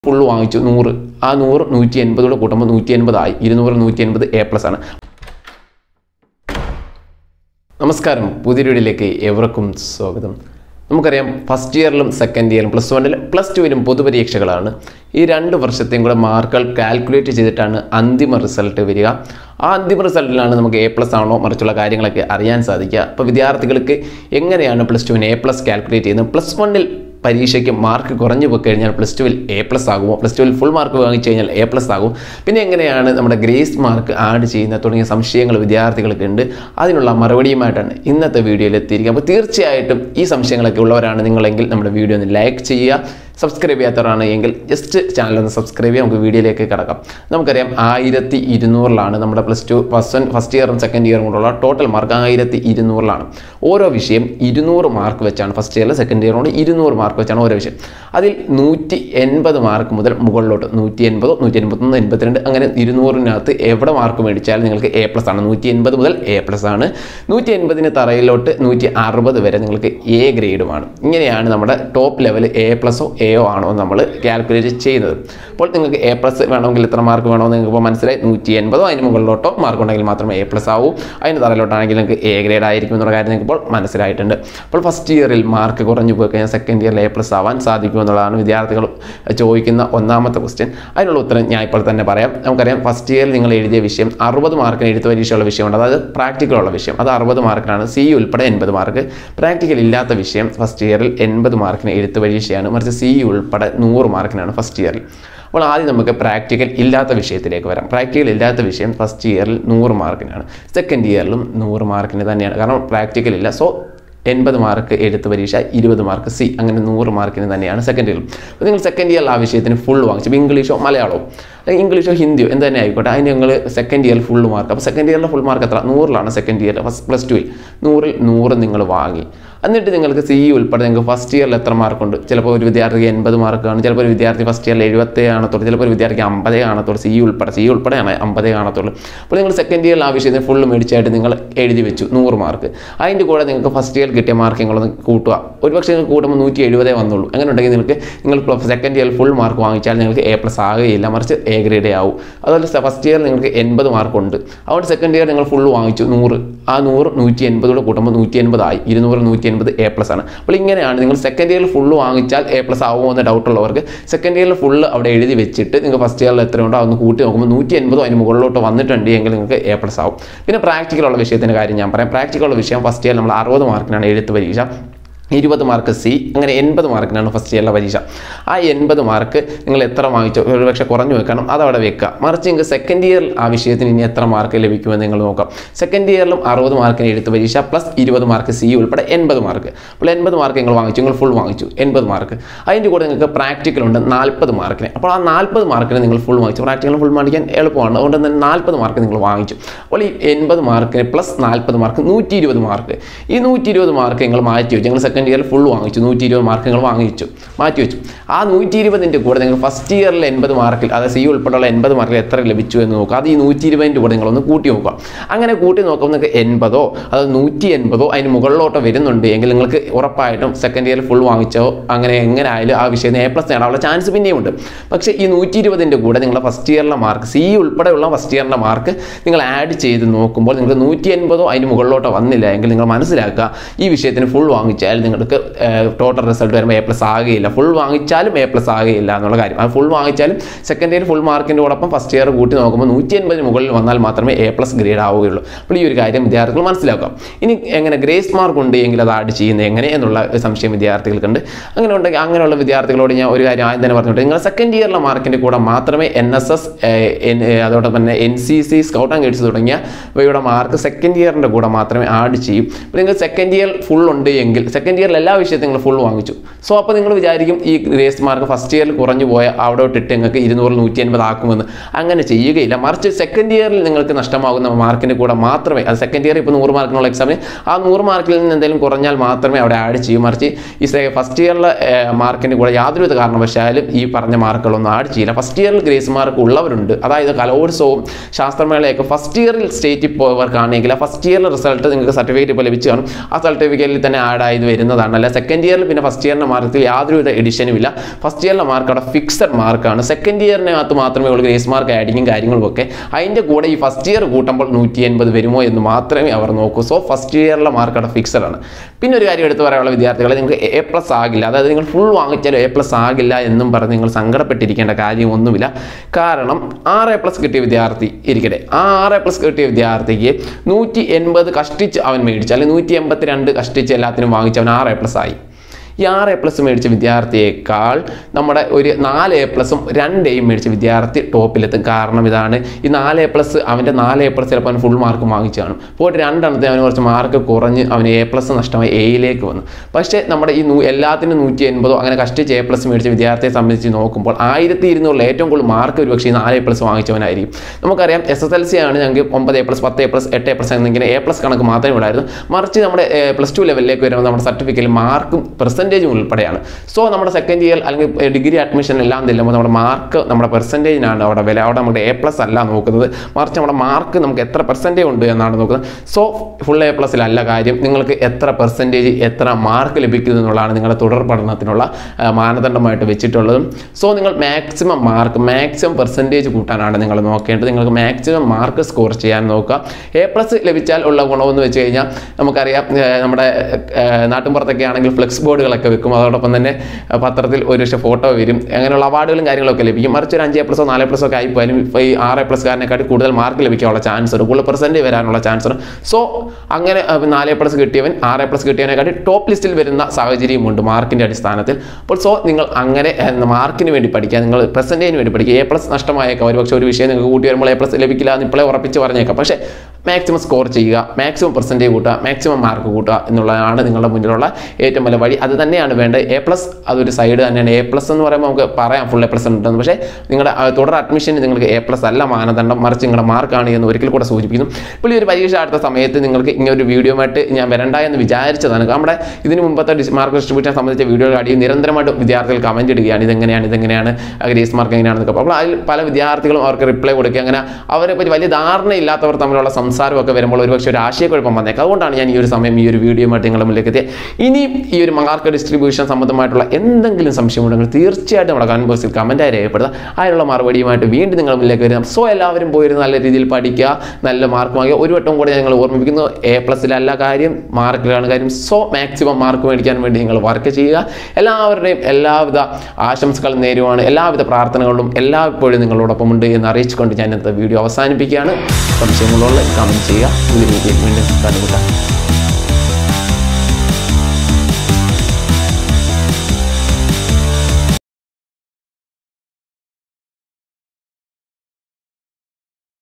full വാങ്ങിച്ചു നൂറ് ആ നൂറ് നൂറ്റി എൺപതോടെ കൂട്ടുമ്പോൾ നൂറ്റി എൺപതായി ഇരുന്നൂറ് നൂറ്റി എൺപത് എ പ്ലസ് ആണ് നമസ്കാരം പുതിയ വീഡിയോയിലേക്ക് എവർക്കും സ്വാഗതം നമുക്കറിയാം ഫസ്റ്റ് ഇയറിലും സെക്കൻഡ് ഇയറിലും പ്ലസ് വണ്ണിലും പ്ലസ് ടുവിലും പൊതുപരീക്ഷകളാണ് ഈ രണ്ട് വർഷത്തെയും കൂടെ മാർക്കുകൾ കാൽക്കുലേറ്റ് ചെയ്തിട്ടാണ് അന്തിമ റിസൾട്ട് വരിക ആ അന്തിമ റിസൾട്ടിലാണ് നമുക്ക് എ പ്ലസ് ആണോ മറിച്ചുള്ള കാര്യങ്ങളൊക്കെ അറിയാൻ സാധിക്കുക അപ്പോൾ വിദ്യാർത്ഥികൾക്ക് എങ്ങനെയാണ് പ്ലസ് ടുവിന് എ പ്ലസ് കാൽക്കുലേറ്റ് ചെയ്യുന്നത് പ്ലസ് വണ്ണിൽ പരീക്ഷയ്ക്ക് മാർക്ക് കുറഞ്ഞു പോയി കഴിഞ്ഞാൽ പ്ലസ് ടുവിൽ എ പ്ലസ് ആകുമോ പ്ലസ് ടുവിൽ ഫുൾ മാർക്ക് വാങ്ങിച്ചു കഴിഞ്ഞാൽ എ പ്ലസ് ആകും പിന്നെ എങ്ങനെയാണ് നമ്മുടെ ഗ്രേസ് മാർക്ക് ആഡ് ചെയ്യുന്നത് തുടങ്ങിയ സംശയങ്ങൾ വിദ്യാർത്ഥികൾക്ക് ഉണ്ട് അതിനുള്ള മറുപടിയുമായിട്ടാണ് ഇന്നത്തെ വീഡിയോയിൽ എത്തിയിരിക്കുക അപ്പോൾ തീർച്ചയായിട്ടും ഈ സംശയങ്ങളൊക്കെ ഉള്ളവരാണ് നിങ്ങളെങ്കിൽ നമ്മുടെ വീഡിയോ ഒന്ന് ലൈക്ക് ചെയ്യുക സബ്സ്ക്രൈബ് ചെയ്യാത്തവരാണ് എങ്കിൽ ജസ്റ്റ് ചാനൽ ഒന്ന് സബ്സ്ക്രൈബ് ചെയ്യാം നമുക്ക് വീഡിയോയിലേക്ക് കിടക്കാം നമുക്കറിയാം ആയിരത്തി ഇരുന്നൂറിലാണ് നമ്മുടെ പ്ലസ് ടു ഫസ്റ്റ് ഫസ്റ്റ് ഇയറും സെക്കൻഡ് ഇയറും കൊണ്ടുള്ള ടോട്ടൽ മാർക്ക് ആയിരത്തി ഇരുന്നൂറിലാണ് ഓരോ വിഷയം ഇരുന്നൂറ് മാർക്ക് വെച്ചാണ് ഫസ്റ്റ് ഇയറിൽ സെക്കൻഡ് ഇയർ കൊണ്ട് ഇരുന്നൂറ് മാർക്ക് വെച്ചാണ് ഓരോ വിഷയം അതിൽ നൂറ്റി എൺപത് മാർക്ക് മുതൽ മുകളിലോട്ട് നൂറ്റി എൺപതോ നൂറ്റി എൺപത്തൊന്ന് എൺപത്തിരണ്ട് അങ്ങനെ ഇരുന്നൂറിനകത്ത് എവിടെ മാർക്ക് മേടിച്ചാലും നിങ്ങൾക്ക് എ പ്ലസ് ആണ് നൂറ്റി എൺപത് മുതൽ എ പ്ലസ് ആണ് നൂറ്റി എൺപതിന് തറയിലോട്ട് നൂറ്റി അറുപത് വരെ നിങ്ങൾക്ക് എ ഗ്രേഡുമാണ് ഇങ്ങനെയാണ് നമ്മുടെ ടോപ്പ് ലെവൽ എ പ്ലസോ എയോ ആണോ എന്ന് നമ്മൾ കാൽക്കുലേറ്റ് ചെയ്യുന്നത് അപ്പോൾ നിങ്ങൾക്ക് എ പ്ലസ് വേണമെങ്കിൽ എത്ര മാർക്ക് വേണമെന്ന് നിങ്ങൾക്ക് ഇപ്പോൾ മനസ്സിലായി നൂറ്റി എൺപതോ അതിന് മുകളിലോട്ടോ മാർക്ക് ഉണ്ടെങ്കിൽ മാത്രമേ എ പ്ലസ് ആവൂ അതിന് തറയിലോട്ടാണെങ്കിൽ നിങ്ങൾക്ക് എ ഗ്രേഡ് ആയിരിക്കും എന്നുള്ള കാര്യം നിങ്ങൾക്ക് ഇപ്പോൾ മനസ്സിലായിട്ടുണ്ട് അപ്പോൾ ഫസ്റ്റ് ഇയറിൽ മാർക്ക് കുറഞ്ഞു പോയി കഴിഞ്ഞാൽ സെക്കൻഡ് ഇയറിൽ എ പ്ലസ് ആവാൻ സാധിക്കും എന്നുള്ളതാണ് വിദ്യാർത്ഥികൾ ചോദിക്കുന്ന ഒന്നാമത്തെ ക്വസ്റ്റ്യൻ അതിനുള്ള ഉത്തരം ഞാൻ ഇപ്പോൾ തന്നെ പറയാം നമുക്കറിയാം ഫസ്റ്റ് ഇയറിൽ നിങ്ങൾ എഴുതിയ വിഷയം അറുപത് മാർക്കിന് എഴുത്ത് പരീക്ഷയുള്ള വിഷയമുണ്ട് അതായത് പ്രാക്ടിക്കൽ ഉള്ള വിഷയം അത് അറുപത് മാർക്കിനാണ് സി ഉൾപ്പെടെ എൺപത് മാർക്ക് പ്രാക്ടിക്കൽ ഇല്ലാത്ത വിഷയം ഫസ്റ്റ് ഇയറിൽ എൺപത് മാർക്കിന് എഴുത്ത് പരീക്ഷയാണ് മറിച്ച് സി ഉൾപ്പെടെ നൂറ് മാർക്കിനാണ് ഫസ്റ്റ് ഇയറിൽ അപ്പോൾ ആദ്യം നമുക്ക് പ്രാക്ടിക്കൽ ഇല്ലാത്ത വിഷയത്തിലേക്ക് വരാം പ്രാക്ടിക്കൽ ഇല്ലാത്ത വിഷയം ഫസ്റ്റ് ഇയറിൽ നൂറ് മാർക്കിനാണ് സെക്കൻഡ് ഇയറിലും നൂറ് മാർക്കിന് തന്നെയാണ് കാരണം പ്രാക്ടിക്കൽ ഇല്ല സോ എൺപത് മാർക്ക് എഴുത്ത് പരീക്ഷ ഇരുപത് മാർക്ക് സി അങ്ങനെ നൂറ് മാർക്കിന് തന്നെയാണ് സെക്കൻഡ് ഇയറിൽ അപ്പോൾ നിങ്ങൾ സെക്കൻഡ് ഇയറിൽ ആ വിഷയത്തിന് ഫുൾ വാങ്ങിച്ചു ഇപ്പോൾ ഇംഗ്ലീഷോ മലയാളമോ അല്ലെങ്കിൽ ഇംഗ്ലീഷോ ഹിന്ദിയോ എന്ത് തന്നെ ആയിക്കോട്ടെ അതിന് നിങ്ങൾ സെക്കൻഡ് ഇയറിൽ ഫുൾ മാർക്ക് അപ്പോൾ സെക്കൻഡ് ഇയറിലെ ഫുൾ മാർക്ക് എത്ര നൂറിലാണ് സെക്കൻഡ് ഇയർ ഫസ്റ്റ് പ്ലസ് ടുവിൽ നൂറിൽ നൂറ് നിങ്ങൾ വാങ്ങി എന്നിട്ട് നിങ്ങൾക്ക് സി ഉൾപ്പെടെ നിങ്ങൾക്ക് ഫസ്റ്റ് ഇയറിൽ എത്ര മാർക്കുണ്ട് ചിലപ്പോൾ ഒരു വിദ്യാർത്ഥിക്ക് എൺപത് മാർക്ക് കാണും ചിലപ്പോൾ ഒരു വിദ്യാർത്ഥി ഫസ്റ്റ് ഇയറിൽ എഴുപത്തേ കാണത്തുള്ളൂ ചിലപ്പോൾ ഒരു വിദ്യാർത്ഥിക്ക് അമ്പതേ കാണത്തുള്ളൂ സി ഉൾപ്പെടെ സി ഉൾപ്പെടെയാണ് അമ്പതേ കാണത്തുള്ളൂ അപ്പോൾ നിങ്ങൾ സെക്കൻഡ് ഇയറിൽ ആവശ്യത്തിന് ഫുൾ മേടിച്ചായിട്ട് നിങ്ങൾ എഴുതി വെച്ചു നൂറ് മാർക്ക് അതിൻ്റെ കൂടെ നിങ്ങൾക്ക് ഫസ്റ്റ് ഇയറിൽ കിട്ടിയ മാർക്ക് നിങ്ങളൊന്ന് കൂട്ടുക ഒരു പക്ഷേ നിങ്ങൾക്ക് കൂട്ടുമ്പോൾ നൂറ്റി എഴുപതേ വന്നുള്ളൂ അങ്ങനെ ഉണ്ടെങ്കിൽ നിങ്ങൾക്ക് നിങ്ങൾ സെക്കൻഡ് ഇയറിൽ ഫുൾ മാർക്ക് വാങ്ങിച്ചാൽ നിങ്ങൾക്ക് എ പ്ലസ് ആകുകയില്ല മറിച്ച് എ ഗ്രേഡേ ആവും അതുപോലെ ഫസ്റ്റ് ഇയർ നിങ്ങൾക്ക് എൺപത് മാർക്കുണ്ട് അതുകൊണ്ട് സെക്കൻഡ് ഇയർ നിങ്ങൾ ഫുൾ വാങ്ങിച്ചു നൂറ് ആ നൂറ് നൂറ്റി എൺപതോടെ കൂട്ടുമ്പോൾ നൂറ്റി എൺപതായി ഇരുന്നൂറ് നൂറ്റി എൺപത് എ പ്ലസ് ആണ് അപ്പോൾ ഇങ്ങനെയാണ് നിങ്ങൾ സെക്കൻഡ് ഇയറിൽ ഫുള്ള് വാങ്ങിച്ചാൽ എ പ്ലസ് ആവുമോ എന്ന് ഡൗട്ട് ഉള്ളവർക്ക് സെക്കൻഡ് ഇയറിൽ ഫുള്ള് അവിടെ എഴുതി വെച്ചിട്ട് നിങ്ങൾക്ക് ഫസ്റ്റ് ഇയറിൽ എത്ര ഉണ്ടോ അതൊന്ന് കൂട്ടി നോക്കുമ്പോൾ നൂറ്റി എൺപതോ അതിന് മുകളിലോട്ട് വന്നിട്ടുണ്ട് എങ്കിൽ നിങ്ങൾക്ക് എ പ്ലസ് ആവും പിന്നെ പ്രാക്ടിക്കൽ ഉള്ള വിഷയത്തിൻ്റെ കാര്യം ഞാൻ പറയാം പ്രാക്ടിക്കൽ ഉള്ള വിഷയം ഫസ്റ്റ് ഇയർ നമ്മൾ അറുപത് മാർക്കിനാണ് എഴുത്ത് പരീക്ഷ ഇരുപത് മാർക്ക് സി അങ്ങനെ എൺപത് മാർക്കിനാണ് ഫസ്റ്റ് ഇയറിലെ പരീക്ഷ ആ എൺപത് മാർക്ക് നിങ്ങൾ എത്ര വാങ്ങിച്ചോ ഒരു പക്ഷേ കുറഞ്ഞു വെക്കണം അതവിടെ വെക്കുക മറിച്ച് നിങ്ങൾക്ക് സെക്കൻഡ് ഇയറിൽ ആ വിഷയത്തിന് ഇനി എത്ര മാർക്ക് ലഭിക്കുമെന്ന് നിങ്ങൾ നോക്കാം സെക്കൻഡ് ഇയറിലും അറുപത് മാർക്കിന് എഴുത്ത് പരീക്ഷ പ്ലസ് ഇരുപത് മാർക്ക് സി ഉൾപ്പെടെ എൺപത് മാർക്ക് അപ്പോൾ എൺപത് മാർക്ക് നിങ്ങൾ വാങ്ങിച്ചു നിങ്ങൾ ഫുൾ വാങ്ങിച്ചു എൺപത് മാർക്ക് അതിൻ്റെ കൂടെ നിങ്ങൾക്ക് പ്രാക്ടിക്കൽ ഉണ്ട് നാൽപ്പത് മാർക്കിന് അപ്പോൾ ആ നാൽപ്പത് മാർക്കിന് നിങ്ങൾ ഫുൾ വാങ്ങിച്ചു പ്രാക്ടിക്കൽ ഫുൾ മേടിക്കാൻ എളുപ്പമാണ് അതുകൊണ്ട് തന്നെ നാൽപ്പത് മാർക്ക് നിങ്ങൾ വാങ്ങിച്ചു അപ്പോൾ ഈ എൺപത് മാർക്കിന് പ്ലസ് നാൽപ്പത് മാർക്ക് നൂറ്റി ഇരുപത് മാർക്ക് ഈ നൂറ്റി ഇരുപത് മാർക്ക് നിങ്ങൾ മാറ്റി വെച്ചു നിങ്ങൾ സെക്കൻഡ് ഇയറിൽ ഫുൾ വാങ്ങിച്ചു നൂറ്റി ഇരുപത് മാർക്ക് നിങ്ങൾ വാങ്ങിച്ചു മാറ്റി വെച്ചു ആ നൂറ്റി ഇരുപതിൻ്റെ കൂടെ നിങ്ങൾ ഫസ്റ്റ് ഇയറിൽ എൺപത് മാർക്കിൽ അതായത് സി ഉൾപ്പെടെയുള്ള എൺപത് മാർക്കിൽ എത്ര ലഭിച്ചു എന്ന് നോക്കുക അത് ഈ നൂറ്റി ഇരുപതിൻ്റെ കൂടെ നിങ്ങളൊന്ന് കൂട്ടി നോക്കുക അങ്ങനെ കൂട്ടി നോക്കുമ്പോൾ നിങ്ങൾക്ക് എൺപതോ അത് നൂറ്റി എൺപതോ അതിന് മുകളിലോട്ടോ വരുന്നുണ്ട് എങ്കിൽ നിങ്ങൾക്ക് ഉറപ്പായിട്ടും സെക്കൻഡ് ഇയറിൽ ഫുൾ വാങ്ങിച്ചോ അങ്ങനെ എങ്ങനെ ആയാലും ആ വിഷയത്തിന് എ പ്ലസ് നേടാനുള്ള ചാൻസ് പിന്നെയും ഉണ്ട് പക്ഷേ ഈ നൂറ്റി ഇരുപതിൻ്റെ കൂടെ നിങ്ങളുടെ ഫസ്റ്റ് ഇയറിലെ മാർക്ക് സി ഉൾപ്പെടെയുള്ള ഫസ്റ്റ് ഇയറിൻ്റെ മാർക്ക് നിങ്ങൾ ആഡ് ചെയ്ത് നോക്കുമ്പോൾ നിങ്ങൾക്ക് നൂറ്റി എൺപതോ അതിന് മുകളിലോട്ടോ വന്നില്ല എങ്കിൽ നിങ്ങൾ മനസ്സിലാക്കുക ഈ വിഷയത്തിന് ഫുൾ വാങ്ങിച്ചാൽ നിങ്ങൾക്ക് ടോട്ടൽ റിസൾട്ട് വരുമ്പോൾ എ പ്ലസ് ആകുകയില്ല ഫുൾ വാങ്ങിച്ചാലും എ പ്ലസ് ആകുകയില്ല എന്നുള്ള കാര്യം അത് ഫുൾ വാങ്ങിച്ചാലും സെക്കൻഡ് ഇയർ ഫുൾ മാർക്കിൻ്റെ കൂടൊപ്പം ഫസ്റ്റ് ഇയർ കൂട്ടി നോക്കുമ്പോൾ നൂറ്റി എൺപതിന് മുകളിൽ വന്നാൽ മാത്രമേ എ പ്ലസ് ഗ്രേഡ് ആവുകയുള്ളൂ അപ്പോൾ ഈ ഒരു കാര്യം വിദ്യാർത്ഥികൾ മനസ്സിലാക്കാം ഇനി എങ്ങനെ ഗ്രേസ് മാർക്ക് ഉണ്ട് എങ്കിൽ അത് ആഡ് ചെയ്യുന്നത് എങ്ങനെ എന്നുള്ള സംശയം വിദ്യാർത്ഥികൾക്കുണ്ട് അങ്ങനെ ഉണ്ടെങ്കിൽ അങ്ങനെയുള്ള വിദ്യാർത്ഥികളോട് ഞാൻ ഒരു കാര്യം ആദ്യം തന്നെ പറഞ്ഞിട്ട് നിങ്ങൾ സെക്കൻഡ് ഇയറിലെ മാർക്കിൻ്റെ കൂടെ മാത്രമേ എൻ എസ് എസ് അതോടൊപ്പം തന്നെ N C C scout and guides തുടങ്ങിയ ഇവയുടെ മാർക്ക് സെക്കൻഡ് ഇയറിൻ്റെ കൂടെ മാത്രമേ ആഡ് ചെയ്യും അപ്പോൾ നിങ്ങൾ സെക്കൻഡ് ഇയർ ഫുൾ ഉണ്ട് എങ്കിൽ സെക്കൻഡ് ഇയറിൽ എല്ലാ വിഷയത്തിൽ നിങ്ങൾ ഫുൾ വാങ്ങിച്ചു സോ അപ്പോൾ നിങ്ങൾ വിചാരിക്കും ഈ ഗ്രേസ് മാർക്ക് ഫസ്റ്റ് ഇയറിൽ കുറഞ്ഞു പോയ അവിടെ ഇട്ടിട്ട് നിങ്ങൾക്ക് ഇരുന്നൂറിൽ നൂറ്റി അൻപത് ആക്കുമെന്ന് അങ്ങനെ ചെയ്യുകയില്ല മറിച്ച് സെക്കൻഡ് ഇയറിൽ നിങ്ങൾക്ക് നഷ്ടമാകുന്ന മാർക്കിൻ്റെ കൂടെ മാത്രമേ അത് സെക്കൻഡ് ഇയർ ഇപ്പോൾ നൂറ് മാർക്കിനുള്ള എക്സാമിന് ആ നൂറ് മാർക്കിൽ നിന്ന് എന്തെങ്കിലും കുറഞ്ഞാൽ മാത്രമേ അവിടെ ആഡ് ചെയ്യൂ മറിച്ച് ഈ ഫസ്റ്റ് ഇയറിലെ മാർക്കിൻ്റെ കൂടെ യാതൊരുവിധ കാരണവശാലും ഈ പറഞ്ഞ മാർക്കുകളൊന്നും ആഡ് ചെയ്യില്ല ഫസ്റ്റ് ഇയറിൽ ഗ്രേസ് മാർക്ക് ഉള്ളവരുണ്ട് അതായത് കലോത്സവവും ശാസ്ത്രമേളയൊക്കെ ഫസ്റ്റ് ഇയറിൽ സ്റ്റേറ്റിൽ പോയവർക്കാണെങ്കിൽ ആ ഫസ്റ്റ് ഇയറിലെ റിസൾട്ട് നിങ്ങൾക്ക് സർട്ടിഫിക്കറ്റ് ഇപ്പോൾ ലഭിച്ചു കാണും ആ സർട്ടിഫിക്കറ്റിൽ തന്നെ ആഡ് ആയത് വരുന്ന വരുന്നതാണ് അല്ല സെക്കൻഡ് ഇയറിൽ പിന്നെ ഫസ്റ്റ് ഇയറിൻ്റെ മാർക്കിൽ യാതൊരുവിധ എഡിഷനും ഇല്ല ഫസ്റ്റ് ഇയറിലെ മാർക്ക് അവിടെ ഫിക്സഡ് മാർക്കാണ് സെക്കൻഡ് ഇയറിനകത്ത് മാത്രമേ ഉള്ളൂ ഗ്രേസ് മാർക്ക് ആഡിങ്ങും കാര്യങ്ങളും ഒക്കെ അതിൻ്റെ കൂടെ ഈ ഫസ്റ്റ് ഇയർ കൂട്ടുമ്പോൾ നൂറ്റി എൺപത് വരുമോ എന്ന് മാത്രമേ അവർ നോക്കൂ സോ ഫസ്റ്റ് ഇയറിലെ മാർക്ക് അവിടെ ഫിക്സഡ് ആണ് പിന്നെ ഒരു കാര്യം എടുത്ത് പറയാനുള്ള വിദ്യാർത്ഥികളെ നിങ്ങൾക്ക് എ പ്ലസ് ആകില്ല അതായത് നിങ്ങൾ ഫുൾ വാങ്ങിച്ചാലും എ പ്ലസ് ആകില്ല എന്നും പറഞ്ഞ് നിങ്ങൾ സങ്കടപ്പെട്ടിരിക്കേണ്ട കാര്യമൊന്നുമില്ല കാരണം ആറ് എ പ്ലസ് കിട്ടിയ വിദ്യാർത്ഥി ഇരിക്കട്ടെ ആ ആറ് എ പ്ലസ് കിട്ടിയ വിദ്യാർത്ഥിക്ക് നൂറ്റി എൺപത് കഷ്ടിച്ച് അവൻ മേടിച്ചു അല്ലെങ്കിൽ നൂറ്റി എൺപത്തി രണ്ട് കഷ്ടിച്ച് എല്ലാത്തിനും വാങ്ങിച്ച് അവൻ ആറ് എ പ്ലസ് ആയി ഈ ആറ് എ പ്ലസ് മേടിച്ച വിദ്യാർത്ഥിയേക്കാൾ നമ്മുടെ ഒരു നാല് എ പ്ലസും രണ്ട് എയും മേടിച്ച വിദ്യാർത്ഥി ടോപ്പിലെത്തും കാരണം ഇതാണ് ഈ നാല് എ പ്ലസ് അവൻ്റെ നാല് എ പ്ലസ് ചിലപ്പോൾ അവൻ ഫുൾ മാർക്ക് വാങ്ങിച്ചു കാണും പോയിട്ട് രണ്ടെണ്ണത്തെ അവന് കുറച്ച് മാർക്ക് കുറഞ്ഞ് അവന് എ പ്ലസ് നഷ്ടമായി എയിലേക്ക് വന്നു പക്ഷേ നമ്മുടെ ഈ നൂ- എല്ലാത്തിനും നൂറ്റി എൺപതോ അങ്ങനെ കഷ്ടിച്ച് എ പ്ലസ് മേടിച്ച വിദ്യാർത്ഥിയെ സംബന്ധിച്ച് നോക്കുമ്പോൾ ആയിരത്തി ഇരുന്നൂറിൽ ഏറ്റവും കൂടുതൽ മാർക്ക് ഒരു പക്ഷേ ഈ നാല് എ പ്ലസ് വാങ്ങിച്ചവനായിരിക്കും നമുക്കറിയാം എസ് എസ് എൽ സി ആണ് ഞങ്ങൾക്ക് ഒമ്പത് എ പ്ലസ് പത്ത് എ പ്ലസ് എട്ട് എ പ്ലസ് എന്നിങ്ങനെ എ പ്ലസ് കണക്ക് മാത്രമേ ഉള്ളായിരുന്നു മറിച്ച് നമ്മുടെ പ്ലസ് ടു ലെവലിലേക്ക് വരുമ്പോൾ നമ്മുടെ സർട്ടിഫിക്കറ്റിൽ മാർക്കും പെർസെൻറ്റേജും ഉൾപ്പെടെയാണ് സോ നമ്മുടെ സെക്കൻഡ് ഇയർ അല്ലെങ്കിൽ ഡിഗ്രി അഡ്മിഷൻ എല്ലാം ചെല്ലുമ്പോൾ നമ്മുടെ മാർക്ക് നമ്മുടെ പെർസെൻറ്റേജിനാണ് അവിടെ വില അവിടെ നമ്മുടെ എ പ്ലസ് അല്ല നോക്കുന്നത് മറിച്ച് നമ്മുടെ മാർക്ക് നമുക്ക് എത്ര പെർസെൻറ്റേജ് ഉണ്ട് എന്നാണ് നോക്കുന്നത് സോ ഫുൾ എ പ്ലസിലല്ല കാര്യം നിങ്ങൾക്ക് എത്ര പെർസെൻറ്റേജ് എത്ര മാർക്ക് ലഭിക്കുന്നു എന്നുള്ളതാണ് നിങ്ങളുടെ തുടർ പഠനത്തിനുള്ള ആ, മാനദണ്ഡമായിട്ട് വെച്ചിട്ടുള്ളതും സോ നിങ്ങൾ മാക്സിമം മാർക്ക് മാക്സിമം പെർസെൻറ്റേജ് കൂട്ടാനാണ് നിങ്ങൾ നോക്കേണ്ടത് നിങ്ങൾക്ക് മാക്സിമം മാർക്ക് സ്കോർ ചെയ്യാൻ നോക്കുക എ പ്ലസ് ലഭിച്ചാൽ ഉള്ള ഗുണമെന്ന് വെച്ച് കഴിഞ്ഞാൽ നമുക്കറിയാം ആ, നമ്മുടെ ആ, നാട്ടിൻപുറത്തൊക്കെ ആണെങ്കിൽ ഫ്ലെക്സ് ബോർഡുകളൊക്കെ വെക്കും അതോടൊപ്പം തന്നെ ആ, പത്രത്തിൽ ഒരു പക്ഷേ ഫോട്ടോ വരും അങ്ങനെയുള്ള അവാർഡുകളും കാര്യങ്ങളൊക്കെ ലഭിക്കും മറിച്ച് ഒരു അഞ്ച് എ പ്ലസോ നാല് എ പ്ലസോ ഒക്കെ ആയിപ്പോയാലും ഇപ്പോൾ ഈ ആറ് എ പ്ലസ്കാരനെക്കാട്ടി കൂടുതൽ മാർക്ക് ലഭിക്കാനുള്ള ചാൻസ് ഉണ്ട് കൂടുതൽ പെർസെൻറ്റേജ് വരാനുള്ള ചാൻസ് ഉണ്ട് സോ അങ്ങനെ ആ, നാല് എ പ്ലസ് കിട്ടിയവൻ ആറ് എ പ്ലസ് കിട്ടിയവനെക്കാട്ടി ടോപ്പ് ലിസ്റ്റിൽ വരുന്ന സാഹചര്യമുണ്ട് മാർക്കിൻ്റെ അടിസ്ഥാനത്തിൽ അപ്പോൾ സോ നിങ്ങൾ അങ്ങനെ ആ, മാർക്കിന് വേണ്ടി പഠിക്കുക നിങ്ങൾ പെർസെൻറ്റേജിന് വേണ്ടി പഠിക്കുക എ പ്ലസ് നഷ്ടമായേക്കാം ഒരുപക്ഷെ ഒരു വിഷയം നിങ്ങൾക്ക് കൂട്ടി വരുമ്പോൾ എ പ്ലസ് ലഭിക്കില്ല എന്ന് ഇപ്പോഴേ ഉറപ്പിച്ച് പറഞ്ഞേക്കാം പക്ഷേ മാക്സിമം സ്കോർ ചെയ്യുക മാക്സിമം പെർസെൻറ്റേജ് കൂട്ടുക മാക്സിമം മാർക്ക് കൂട്ടുക എന്നുള്ളതാണ് നിങ്ങളുടെ മുന്നിലുള്ള ഏറ്റവും വലിയ വഴി അത് തന്നെയാണ് വേണ്ടത് എ പ്ലസ് അതൊരു സൈഡ് തന്നെയാണ് എ പ്ലസ് എന്ന് പറയുമ്പോൾ നമുക്ക് പറയാം ഫുൾ എ പ്ലസ് ഉണ്ടെന്ന് പക്ഷേ നിങ്ങളുടെ ആ, തുടർ അഡ്മിഷന് നിങ്ങൾക്ക് എ പ്ലസ് അല്ല മാനദണ്ഡം മറിച്ച് നിങ്ങളുടെ മാർക്കാണ് എന്ന് ഒരിക്കൽ കൂടെ സൂചിപ്പിക്കുന്നു ഇപ്പോൾ ഈ ഒരു പരീക്ഷ അടുത്ത സമയത്ത് നിങ്ങൾക്ക് ഇങ്ങനെ ഒരു വീഡിയോ ആയിട്ട് ഞാൻ വരണ്ട എന്ന് വിചാരിച്ചതാണ് നമ്മുടെ ഇതിന് മുമ്പത്തെ ഡിസ് മാർക്ക് ഡിസ്ട്രിബ്യൂഷൻ സംബന്ധിച്ച വീഡിയോകൾ അടിയിൽ നിരന്തരമായിട്ട് വിദ്യാർത്ഥികൾ കമൻറ്റ് ഇടുകയാണ് ഇതെങ്ങനെയാണ് ഇതെങ്ങനെയാണ് ഗ്രേസ് മാർക്ക് എങ്ങനെയാണെന്നൊക്കെ അപ്പോൾ അതിൽ പല വിദ്യാർത്ഥികളും അവർക്ക് റിപ്ലൈ കൊടുക്കുക അങ്ങനെ അവരെ പറ്റി വലിയ ധാരണയില്ലാത്തവർ തമ്മിലുള്ള സംസാരമൊക്കെ വരുമ്പോൾ ഒരുപക്ഷെ ഒരു ആശയക്കുഴപ്പം വന്നേക്കാം അതുകൊണ്ടാണ് ഞാൻ ഈ ഒരു സമയം ഈ ഒരു വീഡിയോയുമായിട്ട് നിങ്ങളുടെ മുന്നിലേക്ക് എത്തിയത് ഇനിയും ഈ ഒരു മാർക്ക് ഡിസ്ട്രിബ്യൂഷൻ സംബന്ധമായിട്ടുള്ള എന്തെങ്കിലും സംശയമുണ്ടെങ്കിൽ തീർച്ചയായിട്ടും നമ്മുടെ കമന്റ് ബോക്സിൽ കമൻറ്റായി രേഖപ്പെടുത്തുക അതിനുള്ള മറുപടിയുമായിട്ട് വീണ്ടും നിങ്ങളുടെ മുന്നിലേക്ക് വരാം സോ എല്ലാവരും പോയിരുന്ന് നല്ല രീതിയിൽ പഠിക്കുക നല്ല മാർക്ക് വാങ്ങിക്കുക ഒരു വട്ടം കൂടി ഞങ്ങൾ ഓർമ്മിപ്പിക്കുന്നു എ പ്ലസിലല്ല കാര്യം മാർക്കിലാണ് കാര്യം സോ മാക്സിമം മാർക്ക് മേടിക്കാൻ വേണ്ടി നിങ്ങൾ വർക്ക് ചെയ്യുക എല്ലാവരുടെയും എല്ലാവിധ ആശംസകൾ നേരുവാണ് എല്ലാവിധ പ്രാർത്ഥനകളും എല്ലായ്പ്പോഴും നിങ്ങളോടൊപ്പം ഉണ്ട് എന്ന് അറിയിച്ചുകൊണ്ട് ഞാൻ ഇന്നത്തെ വീഡിയോ അവസാനിപ്പിക്കുകയാണ് സംശയങ്ങളുള്ള കമൻറ്റ് ചെയ്യുക ഈ രീതിയിൽ വീണ്ടും കണ്ടുമുട്ടാം